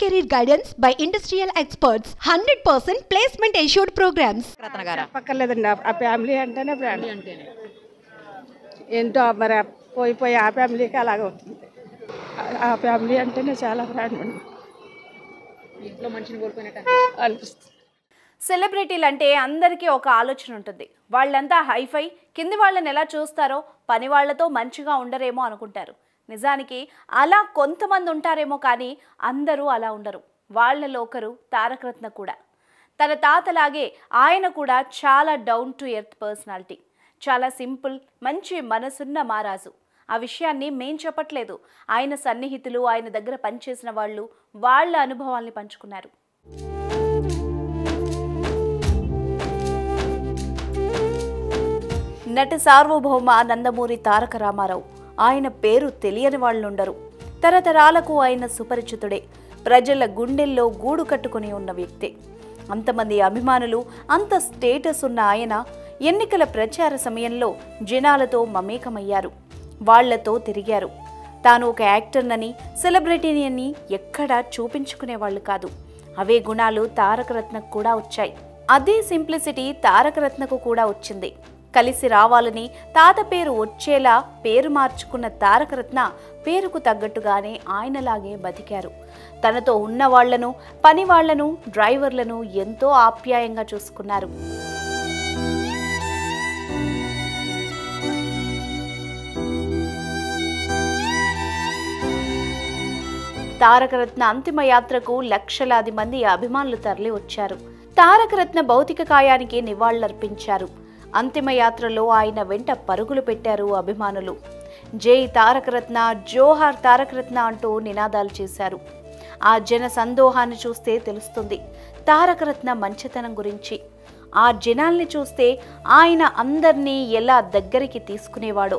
career guidance by industrial experts. 100% placement assured programs. రత్న గారా చెప్పక్కర్లేదండి ఆ- ఆ ఫ్యామిలీ అంటేనే ప్రాణం ఏంటో మరి ఆ పోయి పోయి ఆ ఫ్యామిలీకి అలాగ అవుతుంది ఆ- ఆ ఫ్యామిలీ అంటేనే చాలా ప్రాణం అండి ఇంట్లో మనిషిని కోల్పోయినట్టు అనిపిస్తుంది సెలబ్రిటీలు అంటే అందరికీ ఒక ఆలోచన ఉంటుంది వాళ్ళంతా హైఫై కింది వాళ్ళని ఎలా చూస్తారో పని వాళ్ళతో మంచిగా ఉండరేమో అనుకుంటారు నిజానికి అలా కొంతమంది ఉంటారేమో కానీ అందరూ అలా ఉండరు వాళ్ళలో ఒకరు తారకరత్న కూడా తన తాతలాగే ఆయన కూడా చాలా డౌన్ టు ఎర్త్ పర్సనాలిటీ చాలా సింపుల్ మంచి మనసున్న మారాజు ఆ విషయాన్ని మేం చెప్పట్లేదు ఆయన సన్నిహితులు ఆయన దగ్గర పనిచేసిన వాళ్ళు వాళ్ళ అనుభవాల్ని పంచుకున్నారు నట సార్వభౌమ నందమూరి తారక రామారావు ఆయన పేరు తెలియని వాళ్ళుండరు తరతరాలకు ఆయన సుపరిచితుడే ప్రజల గుండెల్లో గూడు కట్టుకుని ఉన్న వ్యక్తి అంతమంది అభిమానులు అంత స్టేటస్ ఉన్న ఆయన ఎన్నికల ప్రచార సమయంలో జనాలతో మమేకమయ్యారు వాళ్లతో తిరిగారు తాను ఒక యాక్టర్నని సెలబ్రిటీని అని ఎక్కడా చూపించుకునేవాళ్ళు కాదు అవే గుణాలు తారకరత్నకు కూడా వచ్చాయి అదే సింప్లిసిటీ తారకరత్నకు కూడా వచ్చింది కలిసి రావాలని తాత పేరు వచ్చేలా పేరు మార్చుకున్న తారకరత్న పేరుకు తగ్గట్టుగానే ఆయనలాగే బతికారు తనతో ఉన్న వాళ్లను పని వాళ్లను డ్రైవర్లను ఎంతో ఆప్యాయంగా చూసుకున్నారు తారకరత్న అంతిమ యాత్రకు లక్షలాది మంది అభిమానులు తరలి వచ్చారు తారకరత్న భౌతిక కాయానికి నివాళులర్పించారు అంతిమ యాత్రలో ఆయన వెంట పరుగులు పెట్టారు అభిమానులు జై తారకరత్న జోహార్ తారకరత్న అంటూ నినాదాలు చేశారు ఆ జన సందోహాన్ని చూస్తే తెలుస్తుంది తారకరత్న మంచితనం గురించి ఆ జనాల్ని చూస్తే ఆయన అందర్నీ ఎలా దగ్గరికి తీసుకునేవాడో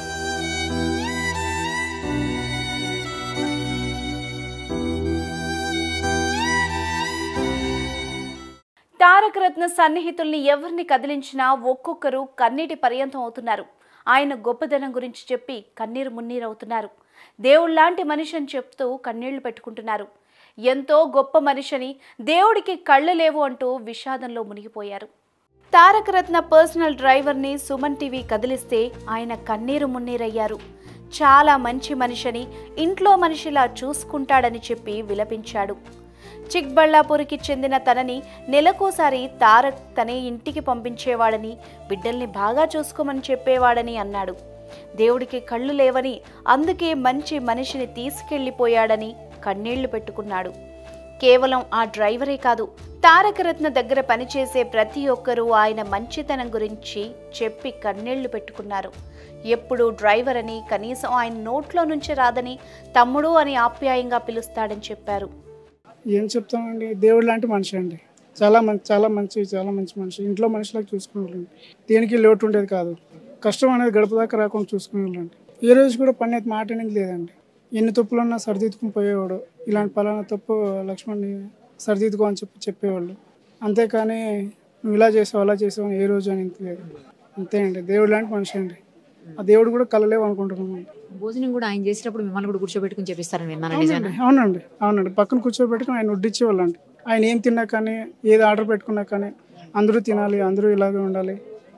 తారకరత్న సన్నిహితుల్ని ఎవరిని కదిలించినా ఒక్కొక్కరు కన్నీటి పర్యంతం అవుతున్నారు ఆయన గొప్పదనం గురించి చెప్పి కన్నీరు మున్నీరవుతున్నారు దేవుళ్లాంటి మనిషి అని చెప్తూ కన్నీళ్లు పెట్టుకుంటున్నారు ఎంతో గొప్ప మనిషిని దేవుడికి కళ్ళు లేవు అంటూ విషాదంలో మునిగిపోయారు తారకరత్న పర్సనల్ డ్రైవర్ని సుమన్ టీవీ కదిలిస్తే ఆయన కన్నీరు మున్నీరయ్యారు చాలా మంచి మనిషిని ఇంట్లో మనిషిలా చూసుకుంటాడని చెప్పి విలపించాడు చిక్బళ్ళాపూర్కి చెందిన తనని నెలకోసారి తారక్ తనే ఇంటికి పంపించేవాడని బిడ్డల్ని బాగా చూసుకోమని చెప్పేవాడని అన్నాడు దేవుడికి కళ్ళు లేవని అందుకే మంచి మనిషిని తీసుకెళ్లిపోయాడని కన్నీళ్లు పెట్టుకున్నాడు కేవలం ఆ డ్రైవరే కాదు తారకరత్న దగ్గర పనిచేసే ప్రతి ఒక్కరూ ఆయన మంచితనం గురించి చెప్పి కన్నీళ్లు పెట్టుకున్నారు ఎప్పుడు డ్రైవర్ అని కనీసం ఆయన నోట్లో నుంచి రాదని తమ్ముడు అని ఆప్యాయంగా పిలుస్తాడని చెప్పారు ఏం చెప్తామండి దేవుడు లాంటి మనిషి అండి చాలా మంచి చాలా మంచి చాలా మంచి మనిషి ఇంట్లో మనిషిలాగా చూసుకునేవాళ్ళండి దేనికి లోటు ఉండేది కాదు కష్టం అనేది గడప దాకా రాకుండా చూసుకునేవాళ్ళండి ఏ రోజు కూడా పని అయితే మాట అనేది లేదండి ఎన్ని తప్పులు ఉన్నా సరిదిద్దుకుని పోయేవాడు ఇలాంటి పలానా తప్పు లక్ష్మణ్ని సరిదిద్దుకో అని చెప్పి చెప్పేవాళ్ళు అంతేకాని నువ్వు ఇలా చేసావు అలా చేసావు అని ఏ రోజు అని లేదు అంతే అండి దేవుడు లాంటి మనిషి అండి ఆ దేవుడు కూడా కలలేవు అనుకుంటున్నాను భోజనం కూడా ఆయన చేసేటప్పుడు మిమ్మల్ని కూడా కూర్చోబెట్టుకుని చెప్పిస్తారని విన్నాను నిజానా అవునండి అవునండి అవునండి పక్కన కూర్చోబెట్టుకుని ఆయన వడ్డిచ్చేవాళ్ళండి ఆయన ఏం తిన్నా కానీ ఏది ఆర్డర్ పెట్టుకున్నా కానీ అందరూ తినాలి అందరూ ఇలాగే ఉండాలి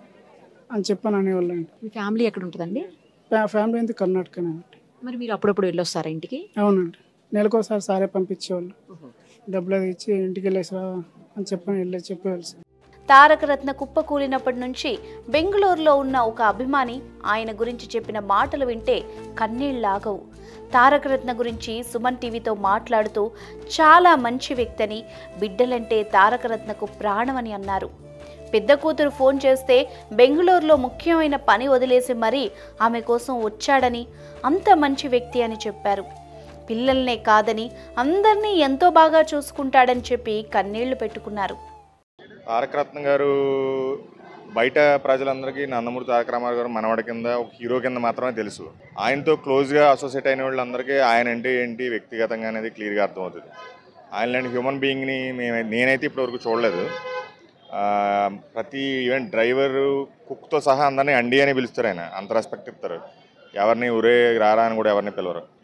అని చెప్పని అనేవాళ్ళండి మీ ఫ్యామిలీ ఎక్కడ ఉంటుందండి ఫ్యా- ఫ్యామిలీ అంతా కర్ణాటకనే అండి మరి మీరు అప్పుడప్పుడు వెళ్ళొస్తారా ఇంటికి అవునండి నెలకోసారి సారే పంపించేవాళ్ళు డబ్బులు అది ఇచ్చి ఇంటికి వెళ్ళేసి రా అని చెప్పని వెళ్ళి చెప్పేవాళ్ళు సార్ తారకరత్న కుప్పకూలినప్పటి నుంచి బెంగళూరులో ఉన్న ఒక అభిమాని ఆయన గురించి చెప్పిన మాటలు వింటే కన్నీళ్లాగవు తారకరత్న గురించి సుమన్ టీవీతో మాట్లాడుతూ చాలా మంచి వ్యక్తని బిడ్డలంటే తారకరత్నకు ప్రాణమని అన్నారు పెద్ద కూతురు ఫోన్ చేస్తే బెంగళూరులో ముఖ్యమైన పని వదిలేసి మరీ ఆమె కోసం వచ్చాడని అంత మంచి వ్యక్తి అని చెప్పారు పిల్లల్నే కాదని అందరినీ ఎంతో బాగా చూసుకుంటాడని చెప్పి కన్నీళ్లు పెట్టుకున్నారు తారకరత్న గారు బయట ప్రజలందరికీ నందమూరి తారక రామారావు గారు మనవడి కింద ఒక హీరో కింద మాత్రమే తెలుసు ఆయనతో క్లోజ్గా అసోసియేట్ అయిన వాళ్ళందరికీ ఆయన అంటే ఏంటి వ్యక్తిగతంగా అనేది క్లియర్గా అర్థమవుతుంది ఆయన లాంటి హ్యూమన్ బీయింగ్ని మేము నేనైతే ఇప్పటివరకు చూడలేదు ఆ, ప్రతి ఈవెన్ డ్రైవరు కుక్తో సహా అందరినీ అండి అని పిలుస్తారు ఆయన అంత రెస్పెక్ట్ ఇస్తారు ఎవరిని ఒరే రారా అని కూడా ఎవరిని పిలవరు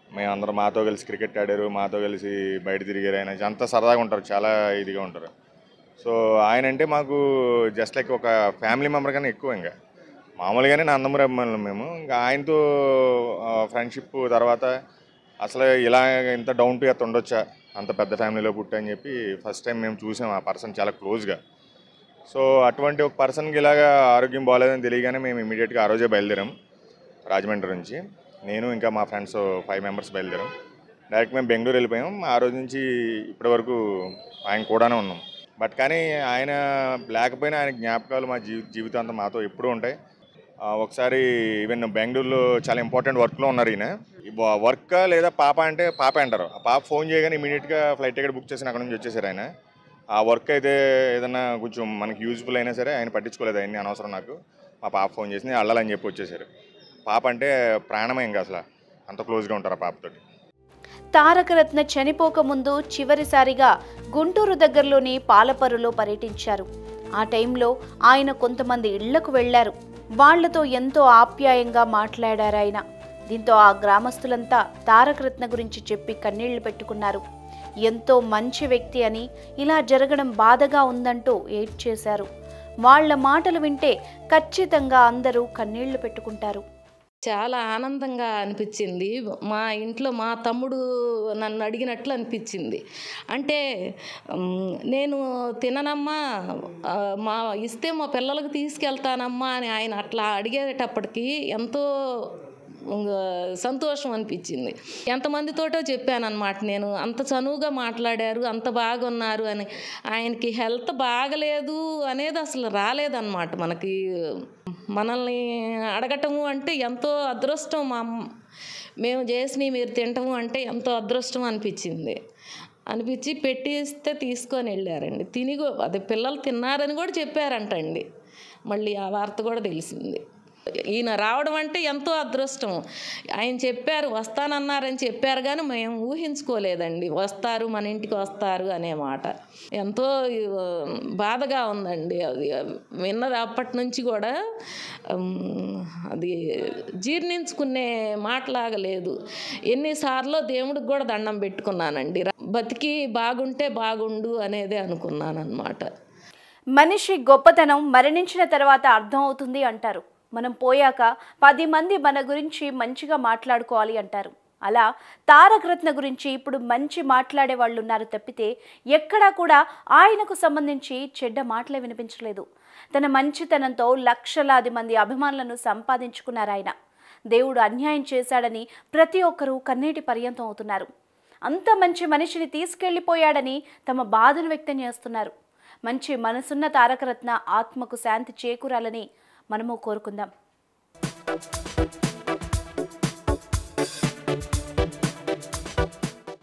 మేము అందరం మాతో కలిసి క్రికెట్ ఆడారు మాతో కలిసి బయట తిరిగారు ఆయన అంతా సరదాగా ఉంటారు చాలా ఇదిగా ఉంటారు సో ఆయన అంటే మాకు జస్ట్ లైక్ ఒక ఫ్యామిలీ మెంబర్ కన్నా ఎక్కువ ఇంకా మామూలుగానే నందమూరి అభిమానులు మేము ఇంకా ఆయనతో ఫ్రెండ్షిప్ తర్వాత అసలు ఇలా ఇంత డౌన్ టు ఎర్త్ ఉండొచ్చా అంత పెద్ద ఫ్యామిలీలో పుట్టా అని చెప్పి ఫస్ట్ టైం మేము చూసాం ఆ పర్సన్ చాలా క్లోజ్గా సో అటువంటి ఒక పర్సన్కి ఇలాగా ఆరోగ్యం బాగాలేదని తెలియగానే మేము ఇమీడియట్గా ఆ రోజే బయలుదేరాం రాజమండ్రి నుంచి నేను ఇంకా మా ఫ్రెండ్స్ ఫైవ్ మెంబర్స్ బయలుదేరాం డైరెక్ట్ మేము బెంగళూరు వెళ్ళిపోయాం ఆ రోజు నుంచి ఇప్పటి వరకు ఆయన కూడానే ఉన్నాం బట్ కానీ ఆయన లేకపోయినా ఆయన జ్ఞాపకాలు మా జీ జీవితాంతం మాతో ఎప్పుడూ ఉంటాయి ఆ, ఒకసారి ఈవెన్ బెంగళూరులో చాలా ఇంపార్టెంట్ వర్క్లో ఉన్నారు ఈయన వర్క్ లేదా పాప అంటే పాప అంటారు ఆ పాప ఫోన్ చేయగానే ఇమీడియట్గా ఫ్లైట్ టికెట్ బుక్ చేసి అక్కడ నుంచి వచ్చేసారు ఆయన ఆ వర్క్ అయితే ఏదన్నా కొంచెం మనకి యూజ్ఫుల్ అయినా సరే ఆయన పట్టించుకోలేదు ఆయన్ని అనవసరం నాకు మా పాప ఫోన్ చేసింది అళ్ళాలని చెప్పి వచ్చేసారు పాప అంటే ప్రాణమే ఇంకా అసలు అంత క్లోజ్గా ఉంటారు ఆ పాపతోటి తారకరత్న చనిపోక ముందు చివరిసారిగా గుంటూరు దగ్గరలోని పాలపరులో పర్యటించారు ఆ టైంలో ఆయన కొంతమంది ఇళ్లకు వెళ్లారు వాళ్లతో ఎంతో ఆప్యాయంగా మాట్లాడారు ఆయన దీంతో ఆ గ్రామస్తులంతా తారకరత్న గురించి చెప్పి కన్నీళ్లు పెట్టుకున్నారు ఎంతో మంచి వ్యక్తి అని ఇలా జరగడం బాధగా ఉందంటూ ఏడ్చేశారు వాళ్ళ మాటలు వింటే ఖచ్చితంగా అందరూ కన్నీళ్లు పెట్టుకుంటారు చాలా ఆనందంగా అనిపించింది మా ఇంట్లో మా తమ్ముడు నన్ను అడిగినట్లు అనిపించింది అంటే మ్, నేను తిననమ్మా ఆ, మా ఇస్తే మా పిల్లలకు తీసుకెళ్తానమ్మా అని ఆయన అట్లా అడిగేటప్పటికి ఎంతో ఇంగ సంతోషం అనిపించింది ఎంతమందితోటో చెప్పానన్నమాట నేను అంత చనువుగా మాట్లాడారు అంత బాగున్నారు అని ఆయనకి హెల్త్ బాగలేదు అనేది అసలు రాలేదన్నమాట మనకి మనల్ని అడగటము అంటే ఎంతో అదృష్టం మా అమ్మ- మేము చేసినవి మీరు తింటము అంటే ఎంతో అదృష్టం అనిపించింది అనిపించి పెట్టి ఇస్తే తీసుకొని వెళ్ళారండి తిని కూ- అదే పిల్లలు తిన్నారని కూడా చెప్పారంటండి మళ్ళీ ఆ వార్త కూడా తెలిసింది ఈయన రావడం అంటే ఎంతో అదృష్టం ఆయన చెప్పారు వస్తానన్నారని చెప్పారు కానీ మేము ఊహించుకోలేదండి వస్తారు మన ఇంటికి వస్తారు అనే మాట ఎంతో ఆ, బాధగా ఉందండి అది విన్నది అప్పటి నుంచి కూడా ఉమ్, అది జీర్ణించుకునే మాటలాగా లేదు ఎన్నిసార్లు దేవుడికి కూడా దండం పెట్టుకున్నానండి బతికి బాగుంటే బాగుండు అనేదే అనుకున్నాను అనమాట మనిషి గొప్పతనం మరణించిన తర్వాత అర్థమవుతుంది అంటారు మనం పోయాక పది మంది మన గురించి మంచిగా మాట్లాడుకోవాలి అంటారు అలా తారకరత్న గురించి ఇప్పుడు మంచి మాట్లాడే వాళ్ళు ఉన్నారు తప్పితే ఎక్కడా కూడా ఆయనకు సంబంధించి చెడ్డ మాటలే వినిపించలేదు తన మంచితనంతో లక్షలాది మంది అభిమానులను సంపాదించుకున్నారు ఆయన దేవుడు అన్యాయం చేశాడని ప్రతి ఒక్కరూ కన్నీటి పర్యంతం అవుతున్నారు అంత మంచి మనిషిని తీసుకెళ్లిపోయాడని తమ బాధను వ్యక్తం చేస్తున్నారు మంచి మనసున్న తారకరత్న ఆత్మకు శాంతి చేకూరాలని మనము కోరుకుందాం